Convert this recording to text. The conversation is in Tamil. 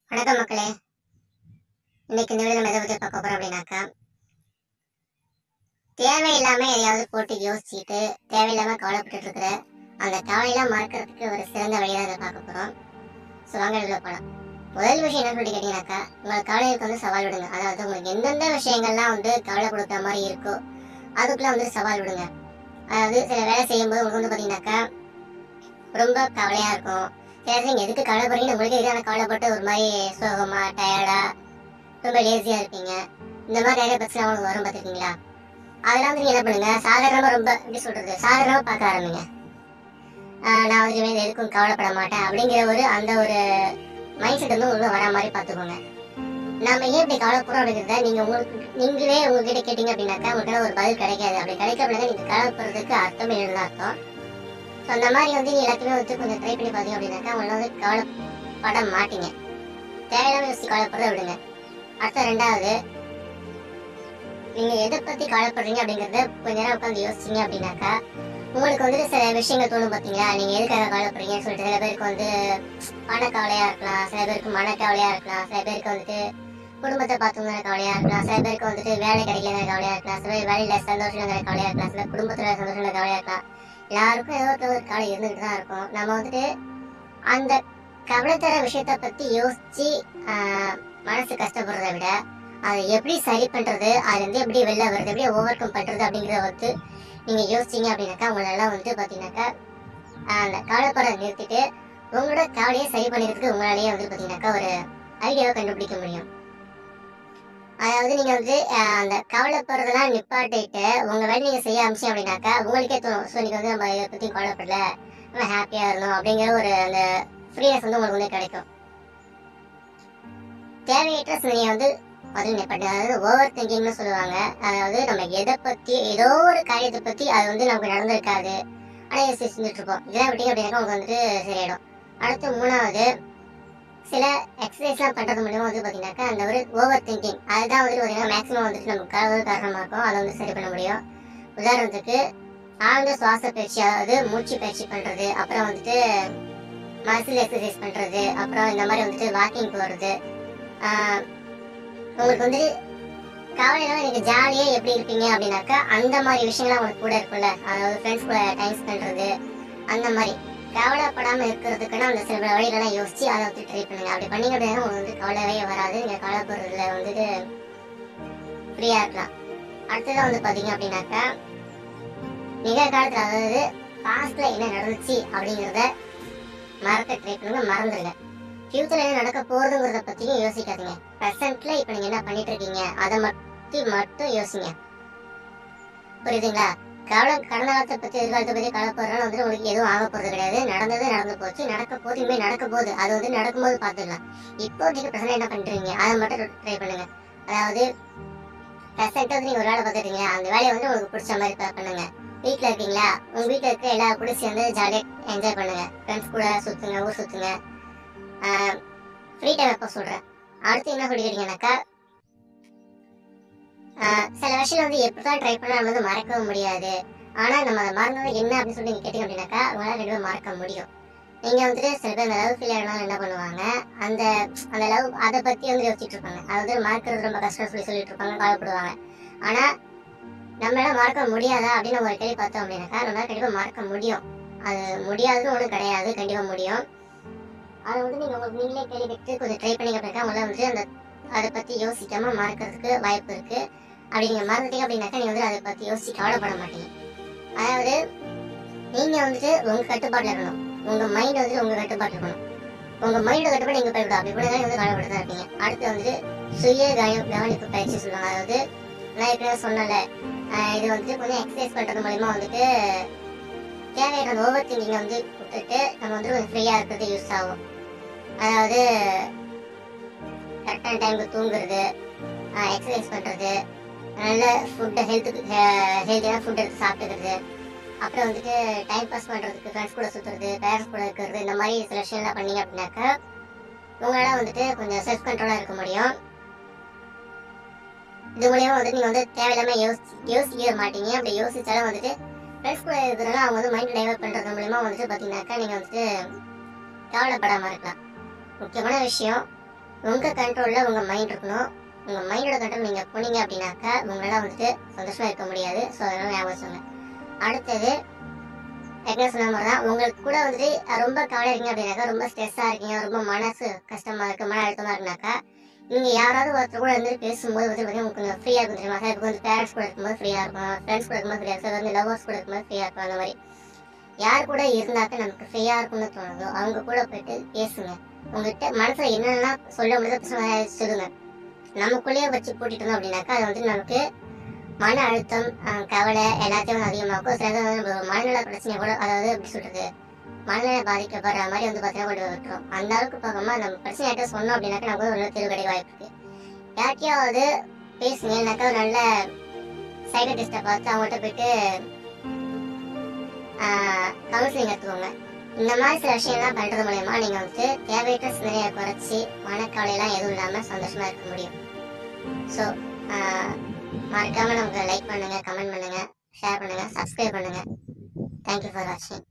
வணக்கம் மக்களே இன்னைக்கு இந்த வீடியோ நம்ம எதை பற்றி பார்க்க போறோம் அப்படின்னாக்கா தேவையில்லாம எதையாவது போட்டு யோசிச்சுட்டு தேவையில்லாம கவலைப்பட்டு இருக்கிற அந்த கவலையெல்லாம் மறக்கிறதுக்கு ஒரு சிறந்த வழியை தான் பார்க்க போறோம் ஸோ வாங்க இதுல போகலாம் முதல் விஷயம் என்ன சொல்லி கேட்டீங்கன்னாக்கா உங்கள் கவலைகளுக்கு வந்து சவால் விடுங்க அதாவது உங்களுக்கு எந்தெந்த விஷயங்கள்லாம் வந்து கவலை கொடுக்குற மாதிரி இருக்கோ அதுக்குள்ள வந்து சவால் விடுங்க அதாவது சில வேலை செய்யும்போது உங்களுக்கு வந்து பார்த்தீங்கன்னாக்கா ரொம்ப கவலையா இருக்கும் சரி நீங்க எதுக்கு கவலைப்படுறீங்க உங்களுக்கு எதுக்கான கவலைப்பட்டு ஒரு மாதிரி சோகமா டயர்டா ரொம்ப லேசியா இருப்பீங்க இந்த மாதிரி நிறைய பிரச்சனை உங்களுக்கு வரும் பார்த்துருக்கீங்களா அதெல்லாம் வந்து நீங்க என்ன பண்ணுங்க சாதாரணமா ரொம்ப எப்படி சொல்றது சாதாரணமா பார்க்க ஆரம்பிங்க ஆஹ் நான் வந்து இனிமேல் எதுக்கும் கவலைப்பட மாட்டேன் அப்படிங்கிற ஒரு அந்த ஒரு மைண்ட் செட் வந்து உங்களுக்கு வர மாதிரி பார்த்துக்கோங்க நாம ஏன் இப்படி கவலைப்படுறோம் அப்படிங்கிறத நீங்க உங்களுக்கு நீங்களே உங்ககிட்ட கேட்டீங்க அப்படின்னாக்கா உங்களுக்கு ஒரு பதில் கிடைக்காது அப்படி கிடைக்க அப்படின்னா நீங்க கவலைப்படுறதுக்கு அர்த்தம் இல்லைன்னு அர்த்தம் ஸோ அந்த மாதிரி வந்து நீ எல்லாத்தையுமே வந்து கொஞ்சம் ட்ரை பண்ணி பார்த்தீங்க அப்படின்னாக்கா உங்களை வந்து கவலைப்பட மாட்டீங்க தேவையில்லாம யோசிச்சு கவலைப்படுறத விடுங்க அடுத்த ரெண்டாவது நீங்க எதை பத்தி கவலைப்படுறீங்க அப்படிங்கறத கொஞ்ச நேரம் உட்காந்து யோசிச்சீங்க அப்படின்னாக்கா உங்களுக்கு வந்து சில விஷயங்கள் தோணும் பாத்தீங்களா நீங்க எதுக்காக கவலைப்படுறீங்கன்னு சொல்லிட்டு சில பேருக்கு வந்து பண கவலையா இருக்கலாம் சில பேருக்கு மன கவலையா இருக்கலாம் சில பேருக்கு வந்துட்டு குடும்பத்தை பார்த்துங்கிற கவலையா இருக்கலாம் சில பேருக்கு வந்துட்டு வேலை கிடைக்கலங்கிற கவலையா இருக்கலாம் சில பேர் வேலையில சந்தோஷங்கிற கவலையா இருக்கலாம் சில குடும்பத்துல சந்தோஷங்கிற கவலையா இருக்கலாம் எல்லாருக்கும் ஏதோ ஒரு ஒரு கவலை இருந்துகிட்டு தான் இருக்கும் நம்ம வந்துட்டு அந்த கவலை தர விஷயத்த பத்தி யோசிச்சு ஆஹ், மனசு கஷ்டப்படுறத விட அதை எப்படி சரி பண்றது அதுல இருந்து எப்படி வெளில வருது எப்படி ஓவர் கம் பண்றது அப்படிங்கறத வந்து நீங்க யோசிச்சீங்க அப்படின்னாக்கா உங்களால வந்துட்டு பாத்தீங்கன்னாக்கா ஆஹ், அந்த கவலைப்பட நிறுத்திட்டு உங்களோட கவலையை சரி பண்ணிக்கிறதுக்கு உங்களாலேயே வந்து பாத்தீங்கன்னாக்கா ஒரு ஐடியாவை கண்டுபிடிக்க முடியும் அதாவது நீங்க வந்து ஆஹ், அந்த கவலைப்படுறதெல்லாம் நிப்பாட்டிட்டு உங்க வேலை நீங்க செய்ய ஆரம்பிச்சீங்க அப்படின்னாக்கா உங்களுக்கே தோணும் ஸோ நீங்க வந்து நம்ம இதை பத்தி கவலைப்படல நம்ம ஹாப்பியா இருந்தோம் அப்படிங்கிற ஒரு அந்த ஃப்ரீனஸ் வந்து உங்களுக்கு வந்து கிடைக்கும் தேவையற்ற சிந்தனையை வந்து முதல்ல நிப்பாட்டு அதாவது ஓவர் திங்கிங்னு சொல்லுவாங்க அதாவது நம்ம எதை பத்தி ஏதோ ஒரு காரியத்தை பத்தி அது வந்து நமக்கு நடந்திருக்காது ஆனா இதை செஞ்சுட்டு இருப்போம் இதெல்லாம் விட்டீங்க அப்படின்னாக்கா உங்களுக்கு வந்து சரியாயிடும் அடுத்து மூணாவது சில எக்ஸசைஸ்லாம் பண்றது மூலியமா வந்து பாத்தீங்கன்னாக்கா அந்த ஒரு ஓவர் திங்கிங் அதுதான் வந்து பாத்தீங்கன்னா மேக்ஸிமம் வந்துட்டு நமக்கு கவலை காரணமா இருக்கும் அதை வந்து சரி பண்ண முடியும் உதாரணத்துக்கு ஆழ்ந்த சுவாச பயிற்சி அதாவது மூச்சு பயிற்சி பண்றது அப்புறம் வந்துட்டு மசில் எக்ஸசைஸ் பண்றது அப்புறம் இந்த மாதிரி வந்துட்டு வாக்கிங் போறது ஆஹ் உங்களுக்கு வந்து கவலையில நீங்க ஜாலியா எப்படி இருப்பீங்க அப்படின்னாக்கா அந்த மாதிரி விஷயங்கள்லாம் உங்களுக்கு கூட இருக்கும்ல அதாவது ஃப்ரெண்ட்ஸ் கூட டைம் ஸ்பெண்ட் பண்றது அந்த மாதிரி கவலைப்படாம இருக்கிறதுக்குன்னு அந்த சில வழிகளெல்லாம் யோசிச்சு அதை வந்து ட்ரை பண்ணுங்க அப்படி பண்ணீங்க அப்படின்னா உங்களுக்கு வந்து கவலையே வராது நீங்க கவலைப்படுறதுல வந்துட்டு ஃப்ரீயா இருக்கலாம் அடுத்ததான் வந்து பாத்தீங்க அப்படின்னாக்கா நிகழ்காலத்துல அதாவது பாஸ்ட்ல என்ன நடந்துச்சு அப்படிங்கறத மறக்க ட்ரை பண்ணுங்க மறந்துடுங்க ஃபியூச்சர்ல என்ன நடக்க போறதுங்கிறத பத்தியும் யோசிக்காதீங்க ப்ரெசென்ட்ல இப்ப நீங்க என்ன பண்ணிட்டு இருக்கீங்க அதை மட்டும் மட்டும் யோசிங்க புரியுதுங்களா கவலை கடந்த காலத்தை பத்தி எதிர்காலத்தை பத்தி கவலைப்படுறதுனால வந்து உங்களுக்கு எதுவும் ஆக போறது கிடையாது நடந்தது நடந்து போச்சு நடக்க போது இனிமே நடக்க போகுது அது வந்து நடக்கும்போது பாத்துக்கலாம் இப்போ நீங்க ப்ரெசென்ட் என்ன பண்றீங்க அதை மட்டும் ட்ரை பண்ணுங்க அதாவது ப்ரெசென்ட் வந்து நீங்க ஒரு வேலை பார்த்துட்டீங்க அந்த வேலையை வந்து உங்களுக்கு பிடிச்ச மாதிரி ப- பண்ணுங்க வீட்ல இருக்கீங்களா உங்க வீட்ல இருக்க எல்லா கூட சேர்ந்து ஜாலியா என்ஜாய் பண்ணுங்க ஃப்ரெண்ட்ஸ் கூட சுத்துங்க ஊர் சுத்துங்க ஃப்ரீ டைம் எப்போ சொல்றேன் அடுத்து என்ன சொல்லிக்கிறீங்கன்னாக்கா ஆஹ் சில விஷயம் வந்து எப்படிதான் ட்ரை பண்ணா நம்ம வந்து மறக்கவும் முடியாது ஆனா நம்ம அதை மறந்தது என்ன அப்படின்னு சொல்லி நீங்க கேட்டீங்க அப்படின்னாக்கா உங்களால ரெண்டு பேரும் மறக்க முடியும் நீங்க வந்துட்டு சில பேர் அந்த லவ் ஃபீல் ஆனாலும் என்ன பண்ணுவாங்க அந்த அந்த லவ் அதை பத்தி வந்து யோசிச்சுட்டு இருப்பாங்க அது வந்து மறக்கிறது ரொம்ப கஷ்டம் சொல்லி சொல்லிட்டு இருப்பாங்க கவலைப்படுவாங்க ஆனா நம்மளால மறக்க முடியாதா அப்படின்னு நம்ம ஒரு கேள்வி பார்த்தோம் அப்படின்னாக்கா நம்மளால கண்டிப்பா மறக்க முடியும் அது முடியாதுன்னு ஒன்றும் கிடையாது கண்டிப்பா முடியும் அதை வந்து நீங்க உங்களுக்கு நீங்களே கேள்வி கேட்டு கொஞ்சம் ட்ரை பண்ணீங்க அப்படின்னா உங்களால வந்து அந்த அதை பத்தி யோசிக்காம மறக்கிறதுக்கு வாய்ப்பு இருக்கு அப்படி நீங்க மறந்துட்டீங்க அப்படின்னாக்கா நீங்க வந்து அதை பத்தி யோசிச்சு கவலைப்பட மாட்டீங்க அதாவது நீங்க வந்துட்டு உங்க கட்டுப்பாட்டுல இருக்கணும் உங்க மைண்ட் வந்துட்டு உங்க கட்டுப்பாட்டுல இருக்கணும் உங்க மைண்ட் கட்டுப்பாடு நீங்க போய்விடும் அப்படி கூட நீங்க வந்து கவலைப்பட்டு தான் இருப்பீங்க அடுத்து வந்துட்டு சுய கவனி- கவனிப்பு பயிற்சி சொல்லுவாங்க அதாவது நான் ஏற்கனவே சொன்னல இது வந்துட்டு கொஞ்சம் எக்ஸசைஸ் பண்றது மூலியமா வந்துட்டு தேவையான ஓவர் திங்கிங்கை வந்து விட்டுட்டு நம்ம வந்து கொஞ்சம் ஃப்ரீயா இருக்கிறது யூஸ் ஆகும் அதாவது கரெக்டான டைமுக்கு தூங்குறது எக்ஸசைஸ் பண்றது நல்ல ஃபுட்டு ஹெல்த்துக்கு ஹெல்த்தியான ஃபுட் எடுத்து சாப்பிட்டுக்கிறது அப்புறம் வந்துட்டு டைம் பாஸ் பண்றதுக்கு ஃப்ரெண்ட்ஸ் கூட சுத்துறது பேரண்ட்ஸ் கூட இருக்கிறது இந்த மாதிரி சில விஷயம்லாம் பண்ணீங்க அப்படின்னாக்கா உங்களால வந்துட்டு கொஞ்சம் செல்ஃப் கண்ட்ரோலா இருக்க முடியும் இது மூலியமா வந்துட்டு நீங்க வந்து தேவையில்லாம யோசி யோசிக்க மாட்டீங்க அப்படி யோசிச்சாலும் வந்துட்டு ஃப்ரெண்ட்ஸ் கூட இருக்கிறதுனால அவங்க வந்து மைண்ட் டைவர்ட் பண்றது மூலியமா வந்துட்டு பாத்தீங்கன்னாக்கா நீங்க வந்துட்டு கவலைப்படாம இருக்கலாம் முக்கியமான விஷயம் உங்கள் கண்ட்ரோலில் உங்கள் மைண்ட் இருக்கணும் உங்கள் மைண்டோட கண்ட்ரோல் நீங்கள் போனீங்க அப்படின்னாக்கா உங்களால் வந்துட்டு சந்தோஷமாக இருக்க முடியாது ஸோ அதெல்லாம் ஞாபகம் வச்சுக்கோங்க அடுத்தது ஏற்கனவே சொன்ன மாதிரி தான் உங்களுக்கு கூட வந்துட்டு ரொம்ப கவலை இருக்கீங்க அப்படின்னாக்கா ரொம்ப ஸ்ட்ரெஸ்ஸாக இருக்கீங்க ரொம்ப மனசு கஷ்டமாக இருக்கு மன அழுத்தமாக இருக்குனாக்கா நீங்கள் யாராவது ஒருத்தர் கூட வந்து பேசும்போது வந்து பார்த்தீங்கன்னா உங்களுக்கு கொஞ்சம் ஃப்ரீயாக இருக்கும் தெரியுமா சார் இப்போ வந்து பேரண்ட்ஸ் கூட இருக்கும்போது ஃப்ரீயாக இருக்கும் ஃப்ரெண்ட்ஸ் கூட இருக்கும்போது ஃப்ரீயாக இருக்கும் வந்து லவர்ஸ் கூட இருக்கும்போது ஃப்ரீயாக இருக்கும் அந்த மாதிரி யார் கூட இருந்தாக்க நமக்கு ஃப்ரீயாக இருக்கும்னு தோணுதோ அவங்க கூட போயிட்டு பேசுங்க உங்ககிட்ட மனசில் என்னென்னலாம் சொல்ல முடியாத சொல்லுங்க நமக்குள்ளேயே வச்சு பூட்டிட்டு இருந்தோம் அப்படின்னாக்கா அது வந்து நமக்கு மன அழுத்தம் அஹ், கவலை எல்லாத்தையும் வந்து அதிகமாக்கும் சில நேரம் வந்து நம்ம மனநல பிரச்சனை கூட அதாவது எப்படி சொல்றது மனநல பாதிக்கப்படுற மாதிரி வந்து பார்த்தீங்கன்னா கொண்டு போய் விட்டுரும் அந்த அளவுக்கு பார்க்காம நம்ம பிரச்சனை யார்கிட்ட சொன்னோம் அப்படின்னாக்கா நமக்கு வந்து ஒரு நல்ல தீர்வு கிடைக்க வாய்ப்பு இருக்கு யார்கிட்டயாவது பேசுங்க இல்லைனாக்கா ஒரு நல்ல சைக்கட்டிஸ்ட்டை பார்த்து அவங்கள்ட்ட போயிட்டு கவுன்சிலிங் எடுத்துக்கோங்க இந்த மாதிரி சில விஷயம்லாம் பண்றது மூலயமா நீங்க வந்து தேவையற்ற சிந்தனையை குறைச்சி மனக்கவலையெல்லாம் எதுவும் இல்லாம சந்தோஷமா இருக்க முடியும் ஸோ மறக்காம நமக்கு லைக் பண்ணுங்க கமெண்ட் பண்ணுங்க ஷேர் பண்ணுங்க சப்ஸ்கிரைப் பண்ணுங்க தேங்க்யூ ஃபார் வாட்சிங்